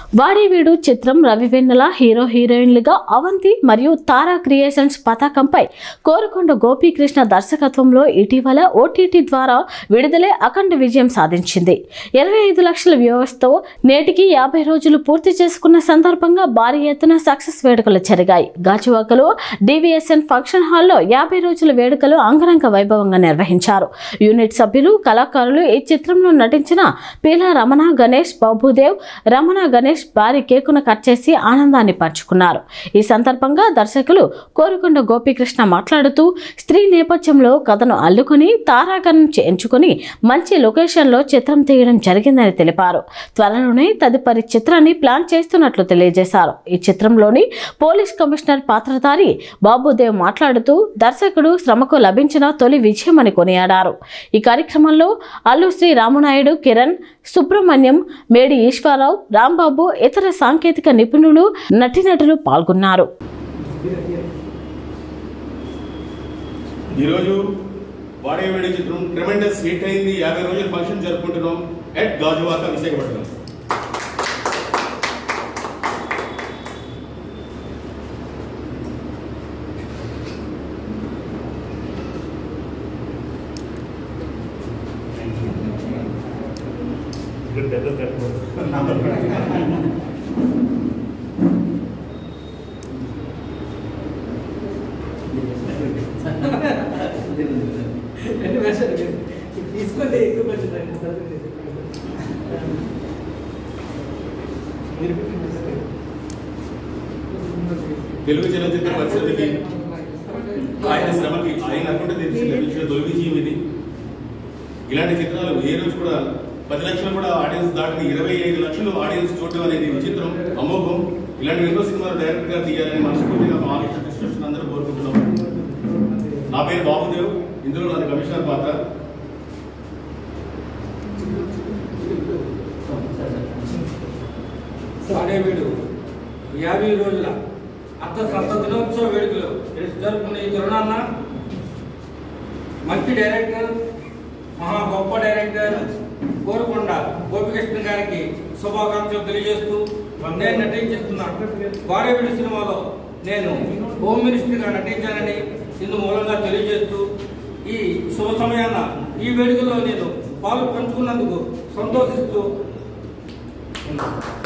వాడివీడు చిత్రం రవి వెన్నెల హీరో హీరోయిన్లుగా అవంతి మరియు తారా క్రియేషన్స్ పతాకంపై కోరుకొండ గోపీకృష్ణ దర్శకత్వంలో ఇటీవల ఓటీటీ ద్వారా విడుదలై అఖండ విజయం సాధించింది ఇరవై ఐదు లక్షల వ్యూవర్స్తో నేటికి యాభై రోజులు పూర్తి చేసుకున్న సందర్భంగా భారీ ఎత్తున సక్సెస్ వేడుకలు జరిగాయి గాజువాకలో డివిఎస్ఎన్ ఫంక్షన్ హాల్లో యాభై రోజుల వేడుకలు అంగరంగ వైభవంగా నిర్వహించారు యూనిట్ సభ్యులు కళాకారులు ఈ చిత్రంలో నటించిన పీలా రమణ గణేష్ బాబుదేవ్ రమణ గణేష్ భారీ కేకును కట్ చేసి ఆనందాన్ని పంచుకున్నారు ఈ సందర్భంగా దర్శకులు కోరుకొండ గోపీకృష్ణ మాట్లాడుతూ స్త్రీ నేపథ్యంలో కథను అల్లుకుని తారాగణం ఎంచుకుని మంచి లొకేషన్లో చిత్రం తీయడం జరిగిందని తెలిపారు త్వరలోనే తదుపరి చిత్రాన్ని ప్లాన్ చేస్తున్నట్లు తెలియజేశారు ఈ చిత్రంలోని పోలీస్ కమిషనర్ పాత్రధారి బాబుదేవ్ మాట్లాడుతూ దర్శకుడు శ్రమకు లభించిన తొలి విజయమని కొనియాడారు ఈ కార్యక్రమంలో అల్లు శ్రీ రామనాయుడు కిరణ్ సుబ్రహ్మణ్యం మేడి ఈశ్వరరావు రాంబాబు ఇతర సాంకేతిక నిపుణులు నటీనటులు పాల్గొన్నారు ఈరోజు వాడేవేడి చిత్రం ట్రెమెండస్ హిట్ అయింది యాభై రోజుల ఫంక్షన్ జరుపుకుంటున్నాం ఎట్ గాజువాక విశాఖపట్నం తీసుకోండి ఎక్కువ కొంచెం తెలుగు చలనచిత్ర పరిస్థితికి ఆయన శ్రమకి ఆయన అనుకుంటే తెలిసి లభించిన తొలి విజయం ఇది ఇలాంటి చిత్రాలు ఏ రోజు కూడా పది లక్షలు కూడా ఆడియన్స్ దాటిని ఇరవై ఐదు లక్షలు ఆడియన్స్ చూడడం అనేది విచిత్రం అమోఘం ఇలాంటి ఎన్నో సినిమాలు డైరెక్ట్ గా తీయాలని మనస్ఫూర్తిగా మా ఆలోచన డిస్కషన్ అందరూ కోరుకుంటున్నాం నా పేరు బాబుదేవ్ ఇందులో నాది కమిషనర్ పాత్ర వాడేవీడు యాభై రోజుల అర్థ సప్త దినోత్సవ వేడుకలు జరుపుకునే ఈ తరుణాన్న మంచి డైరెక్టర్ మహా గొప్ప డైరెక్టర్ కోరుకొండ గోపికృష్ణ గారికి శుభాకాంక్షలు తెలియజేస్తూ నేను నటించేస్తున్నా వాడేవీడు సినిమాలో నేను హోమ్ మినిస్టర్గా నటించానని ఇందు మూలంగా తెలియజేస్తూ ఈ శుభ సమయాన ఈ వేడుకలో నేను పాలు పంచుకున్నందుకు సంతోషిస్తూ ఉన్నాను